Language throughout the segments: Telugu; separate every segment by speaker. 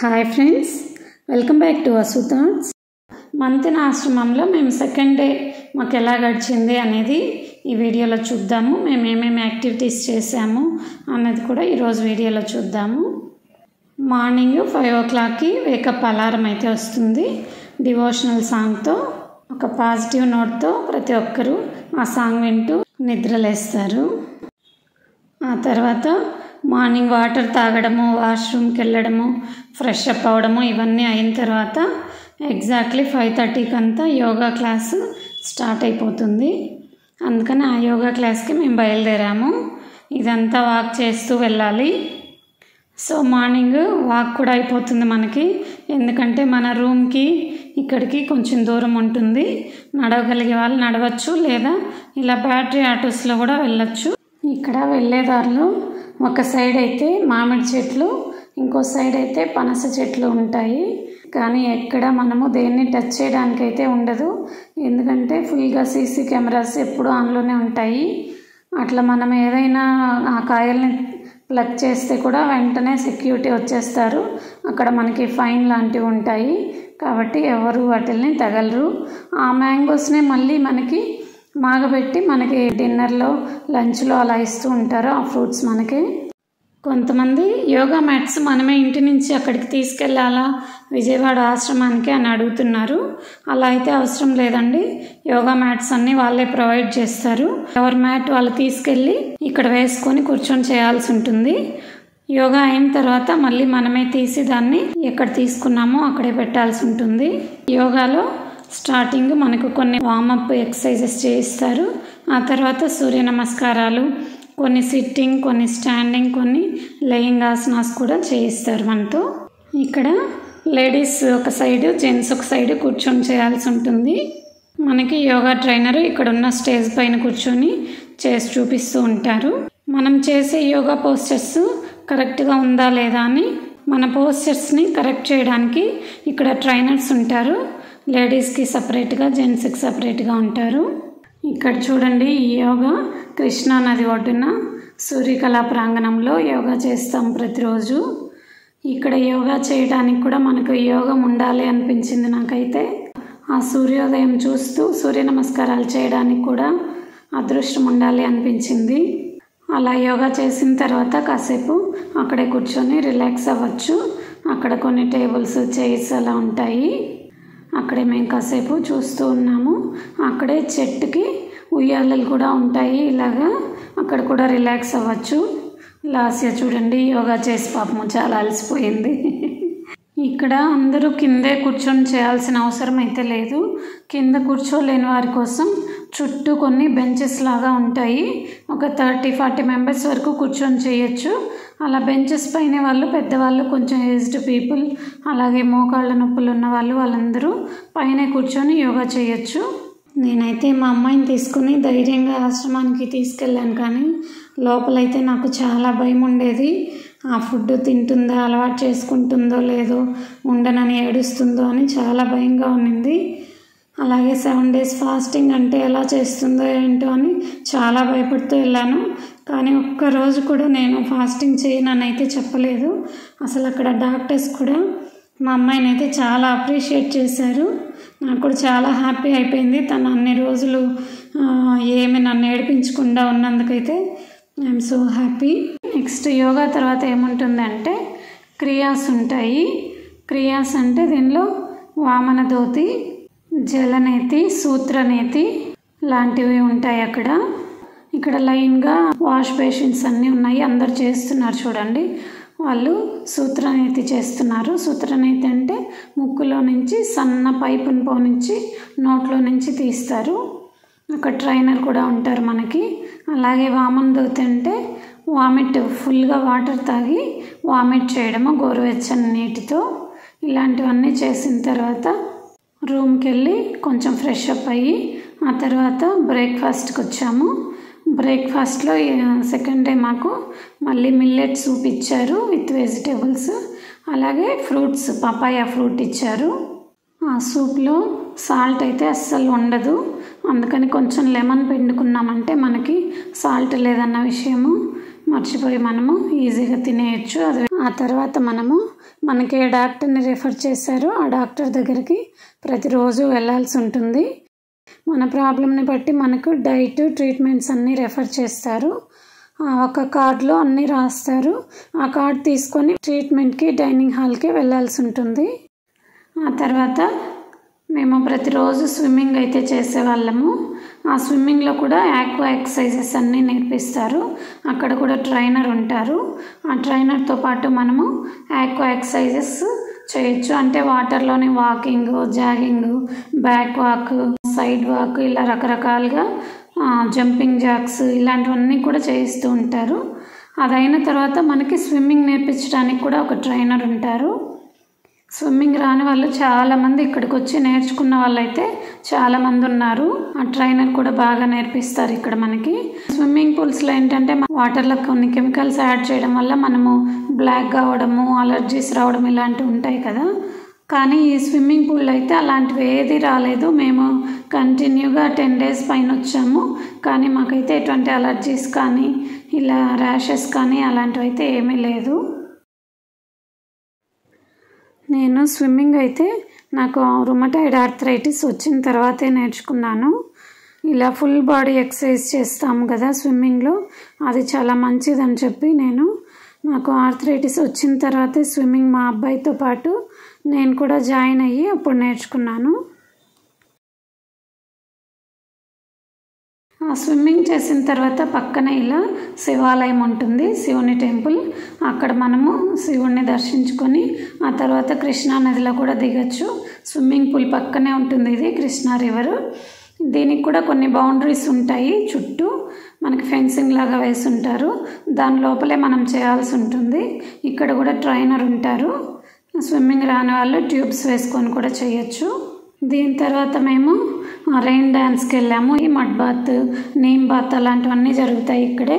Speaker 1: hi friends welcome back to అసు థాట్స్ మంతెన ఆశ్రమంలో మేము సెకండ్ డే మాకు ఎలా గడిచింది అనేది ఈ వీడియోలో చూద్దాము మేము ఏమేమి యాక్టివిటీస్ చేసాము అన్నది కూడా ఈరోజు వీడియోలో చూద్దాము మార్నింగ్ ఫైవ్ ఓ క్లాక్కి వేకప్ అలారం అయితే వస్తుంది డివోషనల్ సాంగ్తో ఒక పాజిటివ్ నోట్తో ప్రతి ఒక్కరూ ఆ సాంగ్ వింటూ నిద్రలేస్తారు ఆ తర్వాత మార్నింగ్ వాటర్ తాగడము వాష్రూమ్కి వెళ్ళడము ఫ్రెష్ అప్ అవ్వడము ఇవన్నీ అయిన తర్వాత ఎగ్జాక్ట్లీ ఫైవ్ థర్టీకి అంతా యోగా క్లాస్ స్టార్ట్ అయిపోతుంది అందుకని ఆ యోగా క్లాస్కి మేము బయలుదేరాము ఇదంతా వాక్ చేస్తూ వెళ్ళాలి సో మార్నింగ్ వాక్ కూడా అయిపోతుంది మనకి ఎందుకంటే మన రూమ్కి ఇక్కడికి కొంచెం దూరం ఉంటుంది నడవగలిగే వాళ్ళు నడవచ్చు లేదా ఇలా బ్యాటరీ ఆటోస్లో కూడా వెళ్ళొచ్చు ఇక్కడ వెళ్ళేదారిలో ఒక సైడ్ అయితే మామిడి చెట్లు ఇంకో సైడ్ అయితే పనస చెట్లు ఉంటాయి కానీ ఎక్కడ మనము దేన్ని టచ్ చేయడానికి అయితే ఉండదు ఎందుకంటే ఫుల్గా సీసీ కెమెరాస్ ఎప్పుడు ఆన్లోనే ఉంటాయి అట్లా మనం ఏదైనా ఆ కాయల్ని ప్లగ్ చేస్తే కూడా వెంటనే సెక్యూరిటీ వచ్చేస్తారు అక్కడ మనకి ఫైన్ లాంటివి ఉంటాయి కాబట్టి ఎవరు వాటిల్ని తగలరు ఆ మ్యాంగోస్నే మళ్ళీ మనకి మాగబెట్టి మనకి డిన్నర్లో లంచ్లో అలా ఇస్తూ ఉంటారు ఆ ఫ్రూట్స్ మనకి కొంతమంది యోగా మ్యాట్స్ మనమే ఇంటి నుంచి అక్కడికి తీసుకెళ్ళాలా విజయవాడ ఆశ్రమానికి అని అడుగుతున్నారు అలా అయితే అవసరం లేదండి యోగా మ్యాట్స్ అన్నీ వాళ్ళే ప్రొవైడ్ చేస్తారు ఎవరి మ్యాట్ వాళ్ళు తీసుకెళ్ళి ఇక్కడ వేసుకొని కూర్చొని చేయాల్సి ఉంటుంది యోగా అయిన తర్వాత మళ్ళీ మనమే తీసి దాన్ని ఎక్కడ తీసుకున్నామో అక్కడే పెట్టాల్సి ఉంటుంది యోగాలో స్టార్టింగ్ మనకు కొన్ని వామప్ ఎక్సర్సైజెస్ చేయిస్తారు ఆ తర్వాత సూర్య నమస్కారాలు కొన్ని సిట్టింగ్ కొన్ని స్టాండింగ్ కొన్ని లేయింగ్ ఆసనాస్ కూడా చేయిస్తారు మనతో ఇక్కడ లేడీస్ ఒక సైడ్ జెంట్స్ ఒక సైడ్ కూర్చొని చేయాల్సి ఉంటుంది మనకి యోగా ట్రైనర్ ఇక్కడ ఉన్న స్టేజ్ పైన కూర్చొని చేసి చూపిస్తూ ఉంటారు మనం చేసే యోగా పోస్టర్స్ కరెక్ట్గా ఉందా లేదా అని మన పోస్టర్స్ని కరెక్ట్ చేయడానికి ఇక్కడ ట్రైనర్స్ ఉంటారు లేడీస్కి సపరేట్గా జెంట్స్కి సపరేట్గా ఉంటారు ఇక్కడ చూడండి ఈ యోగా కృష్ణా నది ఒడ్డున సూర్యకళా ప్రాంగణంలో యోగా చేస్తాం ప్రతిరోజు ఇక్కడ యోగా చేయడానికి కూడా మనకు యోగం ఉండాలి అనిపించింది నాకైతే ఆ సూర్యోదయం చూస్తూ సూర్య నమస్కారాలు చేయడానికి కూడా అదృష్టం ఉండాలి అనిపించింది అలా యోగా చేసిన తర్వాత కాసేపు అక్కడే కూర్చొని రిలాక్స్ అవ్వచ్చు అక్కడ కొన్ని టేబుల్స్ చైర్స్ అలా ఉంటాయి అక్కడే మేము కాసేపు చూస్తూ ఉన్నాము అక్కడే చెట్టుకి ఉయ్యాలలు కూడా ఉంటాయి ఇలాగా అక్కడ కూడా రిలాక్స్ అవ్వచ్చు లాస్య చూడండి యోగా చేసి పాపము చాలా అలసిపోయింది ఇక్కడ అందరూ కిందే కూర్చొని చేయాల్సిన అవసరం అయితే లేదు కింద కూర్చోలేని వారి కోసం చుట్టూ కొన్ని బెంచెస్ లాగా ఉంటాయి ఒక థర్టీ ఫార్టీ మెంబర్స్ వరకు కూర్చొని చేయొచ్చు అలా బెంచెస్ పైన వాళ్ళు పెద్దవాళ్ళు కొంచెం ఏజ్డ్ పీపుల్ అలాగే మోకాళ్ళ నొప్పులు ఉన్న వాళ్ళు వాళ్ళందరూ పైన కూర్చొని యోగా చేయొచ్చు నేనైతే మా అమ్మాయిని తీసుకుని ధైర్యంగా ఆశ్రమానికి తీసుకెళ్ళాను కానీ లోపలైతే నాకు చాలా భయం ఉండేది ఆ ఫుడ్ తింటుందో అలవాటు చేసుకుంటుందో లేదో ఉండనని ఏడుస్తుందో అని చాలా భయంగా ఉన్నింది అలాగే సెవెన్ డేస్ ఫాస్టింగ్ అంటే ఎలా చేస్తుందో ఏంటో అని చాలా భయపడుతూ వెళ్ళాను కానీ ఒక్కరోజు కూడా నేను ఫాస్టింగ్ చేయనని అయితే చెప్పలేదు అసలు అక్కడ డాక్టర్స్ కూడా మా అమ్మాయిని అయితే చాలా అప్రిషియేట్ చేశారు నాకు కూడా చాలా హ్యాపీ అయిపోయింది తను అన్ని రోజులు ఏమి నన్ను ఏడిపించకుండా ఉన్నందుకైతే I'm so happy next yoga తర్వాత ఏముంటుందంటే క్రియాస్ ఉంటాయి క్రియాస్ అంటే దీనిలో వామన ధోతి జలనేతి సూత్రనేతి లాంటివి ఉంటాయి అక్కడ ఇక్కడ లైన్గా వాష్ బేషన్స్ అన్నీ ఉన్నాయి అందరు చేస్తున్నారు చూడండి వాళ్ళు సూత్రనేతి చేస్తున్నారు సూత్రనేతి అంటే ముక్కులో నుంచి సన్న పైపుని పోనించి నోట్లో నుంచి తీస్తారు ఒక ట్రైనర్ కూడా ఉంటారు మనకి అలాగే వామన్ దోతి అంటే వామిట్ ఫుల్గా వాటర్ తాగి వామిట్ చేయడము గోరువెచ్చని నీటితో ఇలాంటివన్నీ చేసిన తర్వాత రూమ్కి వెళ్ళి కొంచెం ఫ్రెష్ అప్ అయ్యి ఆ తర్వాత బ్రేక్ఫాస్ట్కి వచ్చాము బ్రేక్ఫాస్ట్లో సెకండ్ డే మాకు మళ్ళీ మిల్లెట్ సూప్ ఇచ్చారు విత్ వెజిటేబుల్స్ అలాగే ఫ్రూట్స్ పపాయ ఫ్రూట్ ఇచ్చారు ఆ సూప్లో సాల్ట్ అయితే అస్సలు ఉండదు అందుకని కొంచెం లెమన్ పిండుకున్నామంటే మనకి సాల్ట్ లేదన్న విషయము మర్చిపోయి మనము ఈజీగా తినేయచ్చు అది ఆ తర్వాత మనము మనకి ఏ డాక్టర్ని రెఫర్ చేశారో ఆ డాక్టర్ దగ్గరికి ప్రతిరోజు వెళ్ళాల్సి ఉంటుంది మన ప్రాబ్లమ్ని బట్టి మనకు డైట్ ట్రీట్మెంట్స్ అన్నీ రెఫర్ చేస్తారు ఒక కార్డులో అన్నీ రాస్తారు ఆ కార్డ్ తీసుకొని ట్రీట్మెంట్కి డైనింగ్ హాల్కి వెళ్ళాల్సి ఉంటుంది ఆ తర్వాత మేము ప్రతిరోజు స్విమ్మింగ్ అయితే చేసేవాళ్ళము ఆ స్విమ్మింగ్లో కూడా యాక్వా ఎక్సర్సైజెస్ అన్నీ నేర్పిస్తారు అక్కడ కూడా ట్రైనర్ ఉంటారు ఆ ట్రైనర్తో పాటు మనము యాక్వా ఎక్సర్సైజెస్ చేయొచ్చు అంటే వాటర్లోని walking jogging back walk side walk ఇలా రకరకాలుగా జంపింగ్ జాక్స్ ఇలాంటివన్నీ కూడా చేయిస్తూ ఉంటారు అదైన తర్వాత మనకి స్విమ్మింగ్ నేర్పించడానికి కూడా ఒక ట్రైనర్ ఉంటారు స్విమ్మింగ్ రాని వాళ్ళు చాలామంది ఇక్కడికి వచ్చి నేర్చుకున్న వాళ్ళైతే చాలామంది ఉన్నారు ఆ ట్రైనర్ కూడా బాగా నేర్పిస్తారు ఇక్కడ మనకి స్విమ్మింగ్ పూల్స్లో ఏంటంటే వాటర్లో కొన్ని కెమికల్స్ యాడ్ చేయడం వల్ల మనము బ్లాక్ కావడము అలర్జీస్ రావడం ఇలాంటివి ఉంటాయి కదా కానీ ఈ స్విమ్మింగ్ పూల్ అయితే అలాంటివి ఏది రాలేదు మేము కంటిన్యూగా టెన్ డేస్ పైన వచ్చాము కానీ మాకైతే ఎటువంటి అలర్జీస్ కానీ ఇలా ర్యాషెస్ కానీ అలాంటివి అయితే ఏమీ లేదు నేను స్విమ్మింగ్ అయితే నాకు రుమటైడ్ ఆర్థరైటిస్ వచ్చిన తర్వాతే నేర్చుకున్నాను ఇలా ఫుల్ బాడీ ఎక్సర్సైజ్ చేస్తాము కదా స్విమ్మింగ్లో అది చాలా మంచిదని చెప్పి నేను నాకు ఆర్థరైటిస్ వచ్చిన తర్వాతే స్విమ్మింగ్ మా అబ్బాయితో పాటు నేను కూడా జాయిన్ అయ్యి అప్పుడు నేర్చుకున్నాను ఆ స్విమ్మింగ్ చేసిన తర్వాత పక్కన ఇలా శివాలయం ఉంటుంది శివుని టెంపుల్ అక్కడ మనము శివుణ్ణి దర్శించుకొని ఆ తర్వాత కృష్ణా నదిలో కూడా దిగచ్చు స్విమ్మింగ్ పూల్ పక్కనే ఉంటుంది ఇది కృష్ణా రివర్ దీనికి కూడా కొన్ని బౌండరీస్ ఉంటాయి చుట్టూ మనకి ఫెన్సింగ్ లాగా వేసి ఉంటారు దాని లోపలే మనం చేయాల్సి ఉంటుంది ఇక్కడ కూడా ట్రైనర్ ఉంటారు స్విమ్మింగ్ రాని వాళ్ళు ట్యూబ్స్ వేసుకొని కూడా చేయొచ్చు దీని తర్వాత మేము రెయిన్ డ్యాన్స్కి వెళ్ళాము ఈ మడ్ బాత్ నీమ్ బాత్ అలాంటివన్నీ జరుగుతాయి ఇక్కడే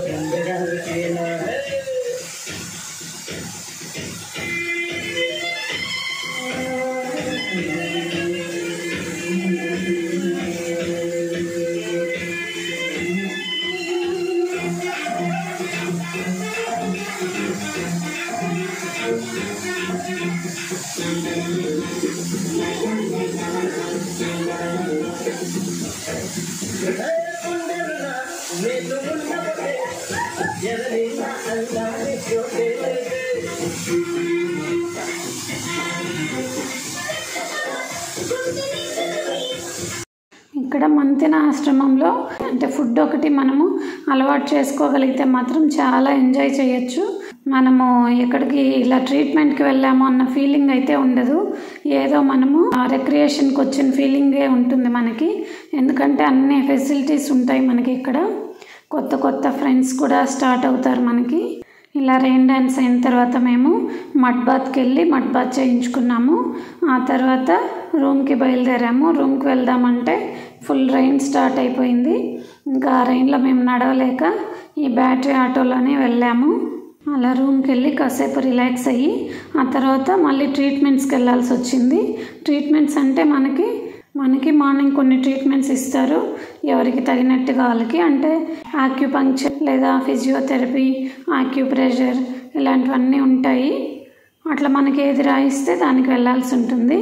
Speaker 1: ఇక్కడ మంతెన ఆశ్రమంలో అంటే ఫుడ్ ఒకటి మనము అలవాటు చేసుకోగలిగితే మాత్రం చాలా ఎంజాయ్ చేయొచ్చు మనము ఎక్కడికి ఇలా ట్రీట్మెంట్కి వెళ్ళాము అన్న ఫీలింగ్ అయితే ఉండదు ఏదో మనము రిక్రియేషన్కి వచ్చిన ఫీలింగే ఉంటుంది మనకి ఎందుకంటే అన్ని ఫెసిలిటీస్ ఉంటాయి మనకి ఇక్కడ కొత్త కొత్త ఫ్రెండ్స్ కూడా స్టార్ట్ అవుతారు మనకి ఇలా రెయిన్ డ్యాన్స్ అయిన తర్వాత మేము మడ్ బాత్కి వెళ్ళి మడ్ బాత్ చేయించుకున్నాము ఆ తర్వాత రూమ్కి బయలుదేరాము రూమ్కి వెళ్దామంటే ఫుల్ రెయిన్ స్టార్ట్ అయిపోయింది ఇంకా ఆ రెయిన్లో మేము నడవలేక ఈ బ్యాటరీ ఆటోలోనే వెళ్ళాము అలా రూమ్కి వెళ్ళి కాసేపు రిలాక్స్ అయ్యి ఆ తర్వాత మళ్ళీ ట్రీట్మెంట్స్కి వెళ్ళాల్సి వచ్చింది ట్రీట్మెంట్స్ అంటే మనకి మనకి మార్నింగ్ కొన్ని ట్రీట్మెంట్స్ ఇస్తారు ఎవరికి తగినట్టుగా వాళ్ళకి అంటే ఆక్యుపంక్చర్ లేదా ఫిజియోథెరపీ ఆక్యుప్రెషర్ ఇలాంటివన్నీ ఉంటాయి అట్లా మనకి ఏది రాయిస్తే దానికి వెళ్ళాల్సి ఉంటుంది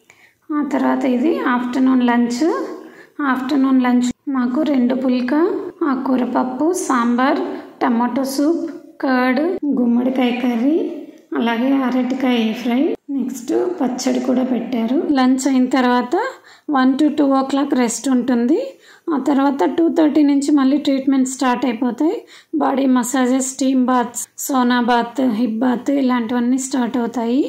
Speaker 1: ఆ తర్వాత ఇది ఆఫ్టర్నూన్ లంచ్ ఆఫ్టర్నూన్ లంచ్ మాకు రెండు పుల్క ఆకుకూర పప్పు సాంబార్ టమాటో సూప్ కర్డ్ గుమ్మడికాయ కర్రీ అలాగే అరటికాయ ఫ్రై నెక్స్ట్ పచ్చడి కూడా పెట్టారు లంచ్ అయిన తర్వాత one to two o'clock rest ఉంటుంది ఆ తర్వాత టూ థర్టీ నుంచి మళ్ళీ ట్రీట్మెంట్ స్టార్ట్ అయిపోతాయి body massages steam baths sauna bath hip bath ఇలాంటివన్నీ స్టార్ట్ అవుతాయి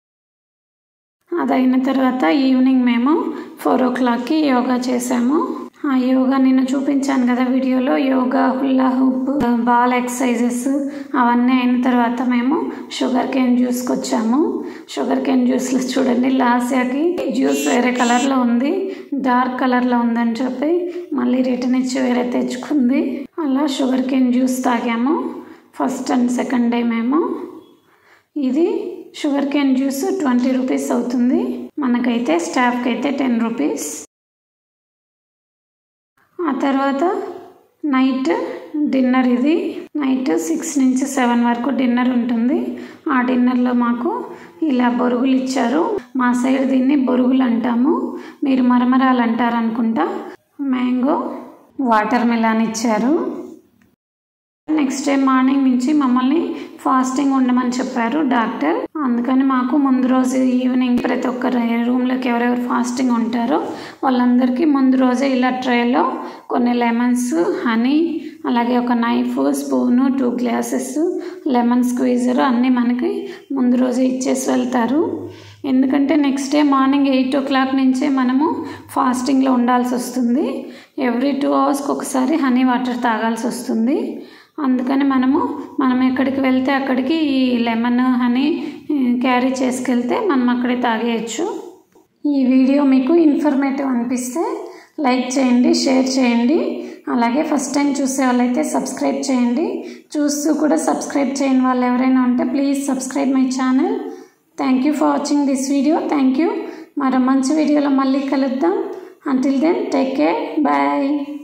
Speaker 1: అదైన తర్వాత ఈవినింగ్ మేము ఫోర్ ఓ క్లాక్కి యోగా చేసాము ఆ యోగా నిన్న చూపించాను కదా వీడియోలో yoga hula hoop ball exercises అవన్నీ అయిన తర్వాత మేము షుగర్ కేన్ జ్యూస్కి వచ్చాము షుగర్ కేన్ జ్యూస్లో చూడండి లాస్యాకి జ్యూస్ వేరే కలర్లో ఉంది డార్క్ కలర్లో ఉందని చెప్పి మళ్ళీ రిటర్న్ ఇచ్చి వేరే తెచ్చుకుంది అలా షుగర్ కేన్ జ్యూస్ తాగాము ఫస్ట్ అండ్ సెకండ్ డే మేము ఇది sugar cane juice twenty rupees అవుతుంది మనకైతే స్టాఫ్కి అయితే టెన్ రూపీస్ ఆ తర్వాత నైట్ డిన్నర్ ఇది నైట్ సిక్స్ నుంచి సెవెన్ వరకు డిన్నర్ ఉంటుంది ఆ డిన్నర్లో మాకు ఇలా బొరుగులు ఇచ్చారు మా సైడ్ దీన్ని బొరుగులు అంటాము మీరు మరమరాలు అంటారు అనుకుంటా మ్యాంగో వాటర్ మిలాన్ ఇచ్చారు నెక్స్ట్ డే మార్నింగ్ నుంచి మమ్మల్ని ఫాస్టింగ్ ఉండమని చెప్పారు డాక్టర్ అందుకని మాకు ముందు రోజు ఈవినింగ్ ప్రతి ఒక్క రూమ్లోకి ఎవరెవరు ఫాస్టింగ్ ఉంటారో వాళ్ళందరికీ ముందు రోజే ఇలా ట్రేలో కొన్ని లెమన్స్ హనీ అలాగే ఒక knife spoon two glasses lemon squeezer అన్నీ మనకి ముందు రోజే ఇచ్చేసి వెళ్తారు ఎందుకంటే next day morning eight o'clock నుంచే మనము ఫాస్టింగ్లో ఉండాల్సి వస్తుంది ఎవ్రీ టూ అవర్స్కి ఒకసారి హనీ వాటర్ తాగాల్సి వస్తుంది అందుకని మనము మనం ఎక్కడికి వెళ్తే అక్కడికి ఈ లెమన్ హనీ క్యారీ చేసుకెళ్తే మనం అక్కడే తాగేయచ్చు ఈ వీడియో మీకు ఇన్ఫర్మేటివ్ అనిపిస్తే లైక్ చేయండి షేర్ చేయండి అలాగే ఫస్ట్ టైం చూసే వాళ్ళైతే సబ్స్క్రైబ్ చేయండి చూస్తూ కూడా సబ్స్క్రైబ్ చేయని వాళ్ళు ఎవరైనా ఉంటే please subscribe my channel thank you for watching this video thank you మరో మంచి వీడియోలో మళ్ళీ కలుద్దాం until then take care bye